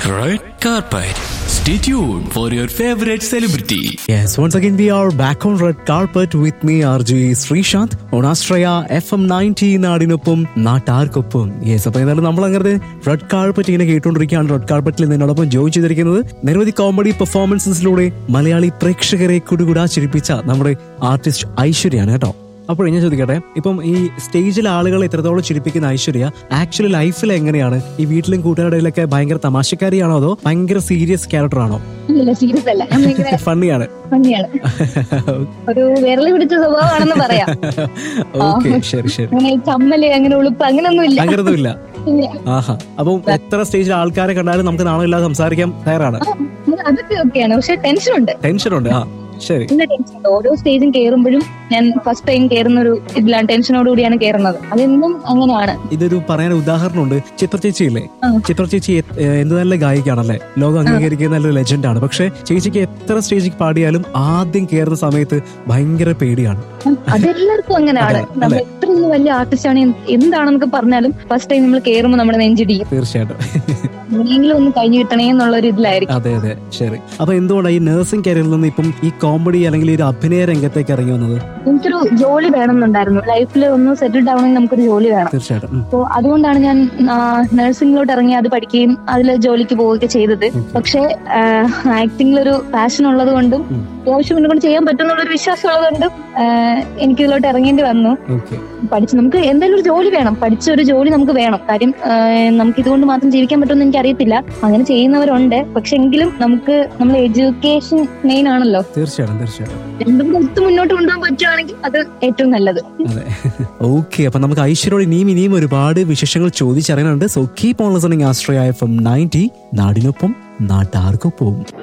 Red carpet. Stay tuned for your favorite celebrity. Yes, once again we are back on red carpet with me RJ Sreesanth on Astraya FM 90 നാടിനൊപ്പം നാട്ടാർക്കൊപ്പം yes അപ്പൊ ഏതായാലും നമ്മൾ അങ്ങനെ red carpet ഇങ്ങനെ കേട്ടുകൊണ്ടിരിക്കുകയാണ് red കാർപ്പറ്റിൽ നിന്നോടൊപ്പം join ചെയ്തിരിക്കുന്നത് നിരവധി കോമഡി പെർഫോമൻസസിലൂടെ മലയാളി പ്രേക്ഷകരെ കുടുകുടാ ചിരിപ്പിച്ച നമ്മുടെ ആർട്ടിസ്റ്റ് ഐശ്വര്യാണ് കേട്ടോ അപ്പോൾ ഞാൻ ചോദിക്കട്ടെ ഇപ്പം ഈ സ്റ്റേജിൽ ആളുകളെ ഇത്രത്തോളം ചിരിപ്പിക്കുന്ന ഐശ്വര്യ ആക്ച്വലി ലൈഫിൽ എങ്ങനെയാണ് ഈ വീട്ടിലും കൂട്ടുകാരുടെയിലൊക്കെ ഭയങ്കര തമാശക്കാരിയാണോ അതോ ഭയങ്കര സീരിയസ് ക്യാരക്ടർ ആണോ ഇല്ല സീരിയസ് അല്ല ഞാൻ ഭയങ്കര ഫണ്ണിയാണ് ഭംഗിയാണ് ഒരു വിരല് പിടിച്ച സ്വഭാവമാണെന്ന് പറയാം ഓക്കെ ശരി ശരി അങ്ങനെ ചമ്മല് അങ്ങനെ ഉളുപ്പ് അങ്ങനൊന്നും ഇല്ല അങ്ങനൊന്നുമില്ല ഇല്ല. ആഹാ അപ്പം എത്ര സ്റ്റേജിൽ ആൾക്കാരെ കണ്ടാലും നമുക്ക് നാണമില്ലാതെ സംസാരിക്കാൻ തയ്യാറാണ് ആ, അതൊക്കെ ഓക്കെയാണ് പക്ഷെ ടെൻഷൻ ഉണ്ട് ടെൻഷനുണ്ട് ആ ശരി നല്ല ടെൻഷൻ ഉണ്ട് ഓരോ സ്റ്റേജും കയറുമ്പോഴും ഞാൻ ഫസ്റ്റ് ടൈം കയറുന്ന ഒരു ഇതിലാണ് ടെൻഷനോട് കൂടിയാണ് കയറുന്നത് അതെന്നും അങ്ങനെയാണ് ഇതൊരു പറയാൻ ഉദാഹരണമുണ്ട് ചിത്ര ചേച്ചി ഇല്ലേ ആ. ചിത്ര ചേച്ചി എ- ഏ, എന്ത് നല്ല ഗായികയാണല്ലേ ലോകം അംഗീകരിക്കുന്ന നല്ലൊരു ലെജൻഡ് ആണ് പക്ഷെ ചേച്ചിക്ക് എത്ര സ്റ്റേജിൽ പാടിയാലും ആദ്യം കയറുന്ന സമയത്ത് ഭയങ്കര പേടിയാണ് അതെല്ലാവർക്കും അങ്ങനെയാണ് അതെ, നമ്മൾ എത്ര ഒന്ന് വലിയ ആർട്ടിസ്റ്റ് ആണ് എന്താണെന്നൊക്കെ പറഞ്ഞാലും ഫസ്റ്റ് ടൈം നമ്മൾ കയറുമ്പോൾ നമ്മുടെ നെഞ്ചിടിയും തീർച്ചയായിട്ടും എങ്ങനെയെങ്കിലും ഒന്ന് കഴിഞ്ഞു കിട്ടണേ എന്നുള്ള ഒരു ഇതിലായിരിക്കും അതെ അതെ ശരി അപ്പൊ എന്തുകൊണ്ടാണ് ഈ നഴ്സിംഗ് കരിയറിൽ നിന്ന് ഇപ്പം ഈ കോമഡി അല്ലെങ്കിൽ ഈ ഒരു അഭിനയ രംഗത്തേക്ക് ഇറങ്ങി വന്നത് എനിക്കൊരു ജോലി വേണമെന്നുണ്ടായിരുന്നു ലൈഫിൽ ഒന്ന് സെറ്റിൽ ആവണമെങ്കിൽ നമുക്കൊരു ജോലി വേണം തീർച്ചയായിട്ടും ഉം. അപ്പോൾ അതുകൊണ്ടാണ് ഞാൻ നഴ്സിംഗിലോട്ട് ഇറങ്ങി അത് പഠിക്കുകയും അതിൽ ജോലിക്ക് പോവുകയൊക്കെ ചെയ്തത് പക്ഷേ ആക്ടിങ്ങിലൊരു പാഷൻ ഉള്ളത് കൊണ്ടും ഉം. അത്യാവശ്യം എന്നെ കൊണ്ട് ചെയ്യാൻ പറ്റുന്നുള്ള ഒരു വിശ്വാസം ഉള്ളത് കൊണ്ടും എനിക്ക് ഇതിലോട്ട് ഇറങ്ങേണ്ടി വന്നു ഓക്കെ പഠിച്ച് നമുക്ക് എന്തായാലും ഒരു ജോലി വേണം പഠിച്ച ഒരു ജോലി നമുക്ക് വേണം കാര്യം ആ, നമുക്ക് ഇതുകൊണ്ട് മാത്രം ജീവിക്കാൻ പറ്റുമെന്ന് എനിക്ക് അറിയത്തില്ല അങ്ങനെ ചെയ്യുന്നവരുണ്ട് പക്ഷെ എങ്കിലും നമുക്ക് നമ്മൾ എഡ്യൂക്കേഷൻ മെയിൻ ആണല്ലോ തീർച്ചയായിട്ടും തീർച്ചയായിട്ടും രണ്ടും കൂടെ ഒത്തു മുന്നോട്ട് കൊണ്ടുപോകാൻ പറ്റുവാണെങ്കിൽ അത് ഏറ്റവും നല്ലത് അതെ ഓക്കെ അപ്പൊ നമുക്ക് ഐശ്വര്യോട് ഇനിയും ഇനിയും ഒരുപാട് വിശേഷങ്ങൾ ചോദിച്ചറിയാനുണ്ട് സോ കീപ് ഓൺ ലിസണിങ് ആസ്ട്രയ എഫ് എം നയൻറ്റി നാടിനൊപ്പം നാട്ടാർക്കൊപ്പം